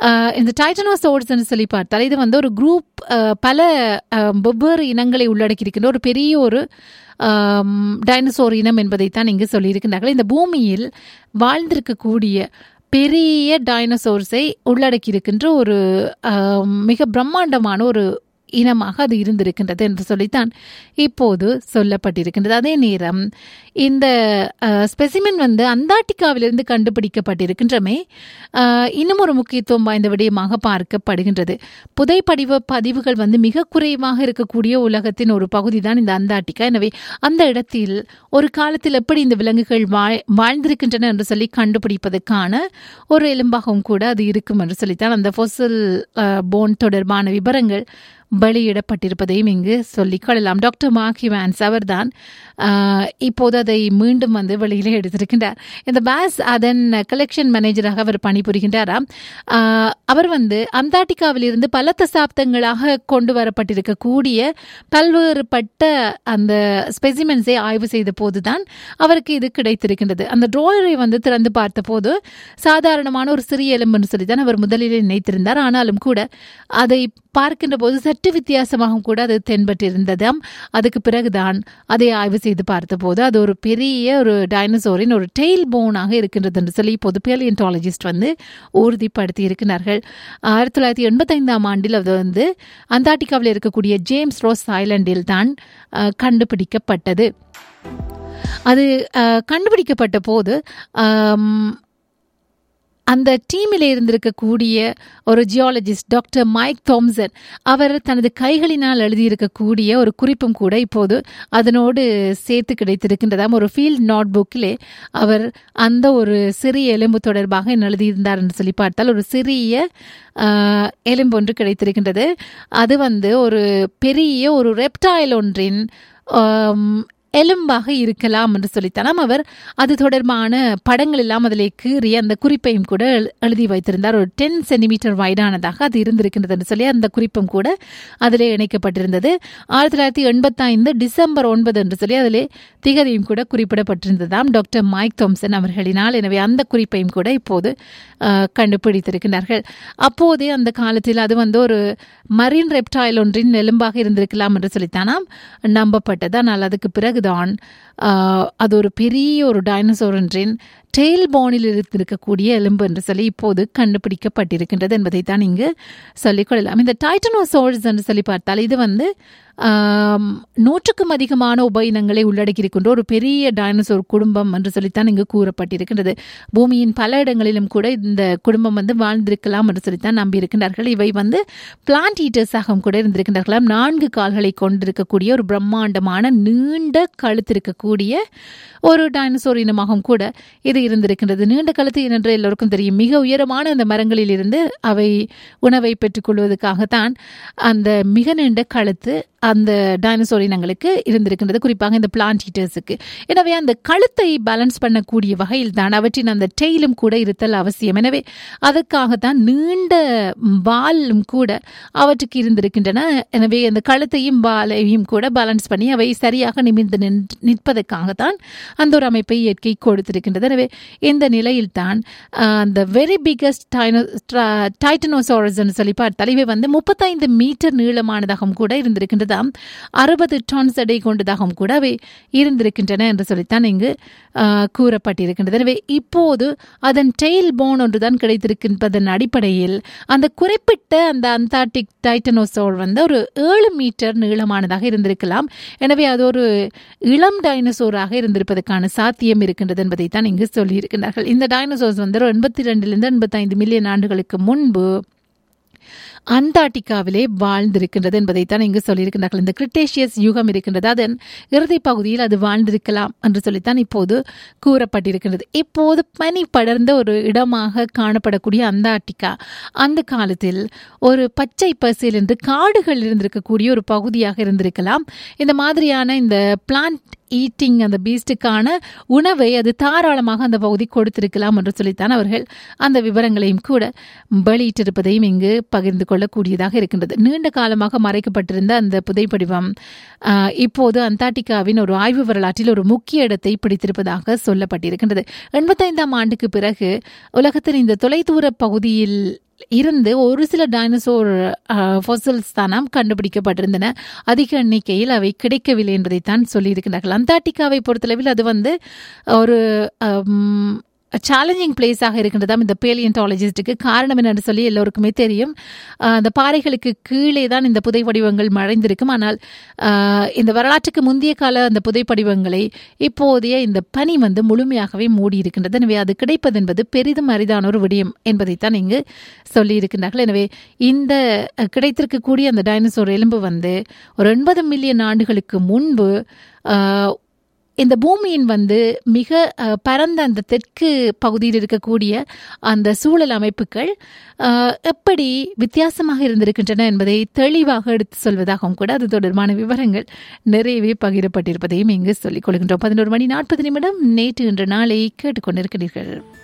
ஆஹ் இந்த டைட்டனோசோர்ஸ்ன்னு சொல்லி பார்த்தால் இது வந்து ஒரு குரூப் பல ஆஹ், வெவ்வேறு இனங்களை உள்ளடக்கி இருக்கின்ற ஒரு பெரிய ஒரு டைனசோர் இனம் என்பதைத்தான் இங்கு சொல்லியிருக்கின்றார்கள் இந்த பூமியில் வாழ்ந்திருக்கக்கூடிய பெரிய டைனோசோர்ஸை உள்ளடக்கி இருக்கின்ற ஒரு ஆஹ், மிக பிரம்மாண்டமான ஒரு இனமாக அது இருந்திருக்கின்றது என்று சொல்லித்தான் இப்போது சொல்லப்பட்டிருக்கின்றது அதே நேரம் இந்த ஸ்பெசிமென் வந்து அந்தார்டிகாவிலிருந்து கண்டுபிடிக்கப்பட்டிருக்கின்றமே ஆஹ், இன்னும் ஒரு முக்கியத்துவம் வாய்ந்த விடயமாக பார்க்கப்படுகின்றது புதைப்படிவ பதிவுகள் வந்து மிக குறைவாக இருக்கக்கூடிய உலகத்தின் ஒரு பகுதி தான் இந்த அந்தார்டிகா எனவே அந்த இடத்தில் ஒரு காலத்தில் எப்படி இந்த விலங்குகள் வாழ் வாழ்ந்திருக்கின்றன என்று சொல்லி கண்டுபிடிப்பதற்கான ஒரு எலும்பாகவும் கூட அது இருக்கும் என்று சொல்லித்தான் அந்த ஃபொசில் போன் தொடர்பான விவரங்கள் வெளியிடப்பட்டிருப்பதையும் இங்கு சொல்லிக் கொள்ளலாம் டாக்டர் மார்க் வான்ஸ் அவர்தான் ஆஹ், இப்போது அதை மீண்டும் வந்து வெளியில எடுத்திருக்கின்றார் இந்த பேஸ் அதன் கலெக்ஷன் மேனேஜராக அவர் பணிபுரிகின்றாராம் ஆஹ், அவர் வந்து அந்தார்டிகாவிலிருந்து பல தசாப்தங்களாக கொண்டு வரப்பட்டிருக்கக்கூடிய பல்வேறுபட்ட அந்த ஸ்பெசிமென்ஸை ஆய்வு செய்த போதுதான் அவருக்கு இது கிடைத்திருக்கின்றது அந்த ட்ராயரை வந்து திறந்து பார்த்தபோது சாதாரணமான ஒரு சிறிய எலும்புன்னு சொல்லி தான் அவர் முதலில் நினைத்திருந்தார் ஆனாலும் கூட அதை பார்க்கின்ற போது சற்று வித்தியாசமாகவும் கூட அது தென்பட்டிருந்ததாம் அதுக்கு பிறகுதான் அதை ஆய்வு செய்து பார்த்தபோது அது ஒரு பெரிய ஒரு டைனோசோரின் ஒரு டெய்ல் போனாக இருக்கின்றது என்று சொல்லி இப்போது பேலியன்டாலஜிஸ்ட் வந்து உறுதிப்படுத்தி இருக்கிறார்கள் ஆயிரத்தி தொள்ளாயிரத்தி எண்பத்தைந்தாம் ஆண்டில் அது வந்து அந்தார்டிகாவில் இருக்கக்கூடிய ஜேம்ஸ் ரோஸ் ஐலண்டில் தான் அஹ், கண்டுபிடிக்கப்பட்டது அது அஹ், கண்டுபிடிக்கப்பட்ட போது ஆம், அந்த டீமில் இருந்திருக்கக்கூடிய ஒரு ஜியாலஜிஸ்ட் டாக்டர் மைக் தாம்சன் அவர் தனது கைகளினால் எழுதியிருக்கக்கூடிய ஒரு குறிப்பும் கூட இப்போது அதனோடு சேர்த்து கிடைத்திருக்கின்றதாம் ஒரு ஃபீல்ட் நோட் புக்கிலே அவர் அந்த ஒரு சிறிய எலும்பு தொடர்பாக என்ன எழுதியிருந்தார் என்று சொல்லி பார்த்தால் ஒரு சிறிய ஆஹ், எலும்பு ஒன்று கிடைத்திருக்கின்றது அது வந்து ஒரு பெரிய ஒரு ரெப்டைல் ஒன்றின் ஆம், எலும்பாக இருக்கலாம் என்று சொல்லித்தானாம் அவர் அது தொடர்பான படங்கள் எல்லாம் அதிலே கீறி அந்த குறிப்பையும் கூட எழு- எழுதி வைத்திருந்தார் ஒரு டென் சென்டிமீட்டர் வைடானதாக அது இருந்திருக்கின்றது என்று சொல்லி அந்த குறிப்பும் கூட அதிலே இணைக்கப்பட்டிருந்தது ஆயிரத்தி தொள்ளாயிரத்தி எண்பத்தைந்து டிசம்பர் ஒன்பது என்று சொல்லி அதிலே திகதியும் கூட குறிப்பிடப்பட்டிருந்ததாம் டாக்டர் மைக் தாம்சன் அவர்களினால் எனவே அந்த குறிப்பையும் கூட இப்போது ஆஹ், கண்டுபிடித்திருக்கிறார்கள் அப்போதே அந்த காலத்தில் அது வந்து ஒரு மரீன் ரெப்டைல் ஒன்றின் எலும்பாக இருந்திருக்கலாம் என்று சொல்லித்தானாம் நம்பப்பட்டது ஆனால் அதுக்கு பிறகுதான் ஆஹ், அது ஒரு பெரிய ஒரு டைனோசோர் ஒன்றின் டெயில் போனில் இருந்திருக்கக்கூடிய எலும்பு என்று சொல்லி இப்போது கண்டுபிடிக்கப்பட்டிருக்கின்றது என்பதைத்தான் இங்கு சொல்லிக்கொள்ளலாம் இந்த டைட்டனோசோர்ஸ் என்று சொல்லி பார்த்தால் இது வந்து ஆம், நூற்றுக்கும் அதிகமான உபயினங்களை உள்ளடக்கியிருக்கின்ற ஒரு பெரிய டைனோசோர் குடும்பம் என்று சொல்லித்தான் இங்கு கூறப்பட்டிருக்கின்றது பூமியின் பல இடங்களிலும் கூட இந்த குடும்பம் வந்து வாழ்ந்திருக்கலாம் என்று சொல்லித்தான் நம்பியிருக்கின்றார்கள் இவை வந்து பிளான்ட் ஈட்டர்ஸாகவும் கூட இருந்திருக்கின்றார்களாம் நான்கு கால்களை கொண்டிருக்கக்கூடிய ஒரு பிரம்மாண்டமான நீண்ட கழுத்து இருக்கக்கூடிய ஒரு டைனோசோர் இனமாகவும் கூட இது இருந்திருக்கின்றது நீண்ட கழுத்து என்று எல்லோருக்கும் தெரியும் மிக உயரமான அந்த மரங்களில் இருந்து அவை உணவை பெற்றுக்கொள்வதற்காகத்தான் அந்த மிக நீண்ட கழுத்து அந்த டைனோசோர் இனங்களுக்கு இருந்திருக்கின்றது குறிப்பாக இந்த பிளான்ட் ஈட்டர்ஸுக்கு எனவே அந்த கழுத்தை பேலன்ஸ் பண்ணக்கூடிய வகையில் தான் அவற்றின் அந்த டெய்லும் கூட இருத்தல் அவசியம் எனவே அதற்காகத்தான் நீண்ட வாலும் கூட அவற்றுக்கு இருந்திருக்கின்றன எனவே அந்த கழுத்தையும் வாலையும் கூட பேலன்ஸ் பண்ணி அவை சரியாக நிமிர்ந்து நின்று நிற்பதற்காகத்தான் அந்த ஒரு அமைப்பை இயற்கை கொடுத்திருக்கின்றது எனவே இந்த நிலையில் தான் அந்த வெரி பிகஸ்ட் டைட்டனோசாரஸ் சொல்லி பார்த்தால் இவை வந்து முப்பத்தைந்து மீட்டர் நீளமானதாகவும் கூட இருந்திருக்கின்றதாம் அறுபது டான்ஸ் எடை கொண்டதாகவும் கூட அவை இருந்திருக்கின்றன என்று சொல்லித்தான் இங்கு ஆஹ், கூறப்பட்டிருக்கின்றது எனவே இப்போது அதன் டெயில் போன் ஒன்றுதான் கிடைத்திருக்கின்றதன் அடிப்படையில் அந்த குறிப்பிட்ட அந்த அந்தார்டிக் டைட்டனோசோர் வந்து ஒரு ஏழு மீட்டர் நீளமானதாக இருந்திருக்கலாம் எனவே அது ஒரு இளம் டைனோசோராக இருந்திருப்பதற்கான சாத்தியம் இருக்கின்றது என்பதை தான் இங்கு சொல்லியிருக்கிறார்கள் இந்த டைனோசோர்ஸ் வந்து ஒரு எண்பத்தி ரெண்டிலிருந்து எண்பத்தைந்து மில்லியன் ஆண்டுகளுக்கு முன்பு அண்டார்டிகாவிலே வாழ்ந்திருக்கின்றது என்பதைத்தான் இங்கு சொல்லியிருக்கிறார்கள் இந்த கிரிட்டேஷியஸ் யுகம் இருக்கின்றது அதன் இறுதி பகுதியில் அது வாழ்ந்திருக்கலாம் என்று சொல்லித்தான் இப்போது கூறப்பட்டிருக்கின்றது இப்போது பனி படர்ந்த ஒரு இடமாக காணப்படக்கூடிய அந்தார்டிகா அந்த காலத்தில் ஒரு பச்சை பசில் என்று காடுகள் இருந்திருக்கக்கூடிய ஒரு பகுதியாக இருந்திருக்கலாம் இந்த மாதிரியான இந்த பிளான்ட் ஈட்டிங் அந்த பீஸ்டுக்கான உணவை அது தாராளமாக அந்த பகுதி கொடுத்திருக்கலாம் என்று சொல்லித்தான் அவர்கள் அந்த விவரங்களையும் கூட வெளியிட்டிருப்பதையும் இங்கு பகிர்ந்து கொள்ளக்கூடியதாக இருக்கின்றது நீண்ட காலமாக மறைக்கப்பட்டிருந்த அந்த புதைப்படிவம் ஆஹ், இப்போது அந்தார்டிகாவின் ஒரு ஆய்வு வரலாற்றில் ஒரு முக்கிய இடத்தை பிடித்திருப்பதாக சொல்லப்பட்டிருக்கின்றது எண்பத்தைந்தாம் ஆண்டுக்கு பிறகு உலகத்தின் இந்த தொலைதூர பகுதியில் இருந்து ஒரு சில டைனோசோர் ஃபொசல்ஸ் தானாம் கண்டுபிடிக்கப்பட்டிருந்தன அதிக எண்ணிக்கையில் அவை கிடைக்கவில்லை என்பதைத்தான் சொல்லியிருக்கிறார்கள் அந்தார்டிகாவை பொறுத்தளவில் அது வந்து ஒரு சேலஞ்சிங் பிளேஸாக இருக்கின்றதாம் இந்த பேலியன்டாலஜிஸ்ட்டுக்கு காரணம் என்னன்னு சொல்லி எல்லோருக்குமே தெரியும் அஹ் அந்த பாறைகளுக்கு கீழே தான் இந்த புதை வடிவங்கள் மறைந்திருக்கும் ஆனால் அஹ் இந்த வரலாற்றுக்கு முந்தைய கால அந்த புதை படிவங்களை இப்போதைய இந்த பனி வந்து முழுமையாகவே மூடி இருக்கின்றது எனவே அது கிடைப்பது என்பது பெரிதும் அரிதான ஒரு விடயம் என்பதைத்தான் இங்கு சொல்லியிருக்கின்றார்கள் எனவே இந்த அஹ், கிடைத்திருக்கக்கூடிய அந்த டைனோசர் எலும்பு வந்து ஒரு எண்பது மில்லியன் ஆண்டுகளுக்கு முன்பு அஹ், இந்த பூமியின் வந்து மிக அஹ், பரந்த அந்த தெற்கு பகுதியில் இருக்கக்கூடிய அந்த சூழல் அமைப்புகள் அஹ், எப்படி வித்தியாசமாக இருந்திருக்கின்றன என்பதை தெளிவாக எடுத்து சொல்வதாகவும் கூட அது தொடர்பான விவரங்கள் நிறையவே பகிரப்பட்டிருப்பதையும் இங்கு சொல்லிக் கொள்கின்றோம் பதினோரு மணி நாற்பது நிமிடம் நேற்று இன்று நாளை கேட்டுக்கொண்டிருக்கிறீர்கள்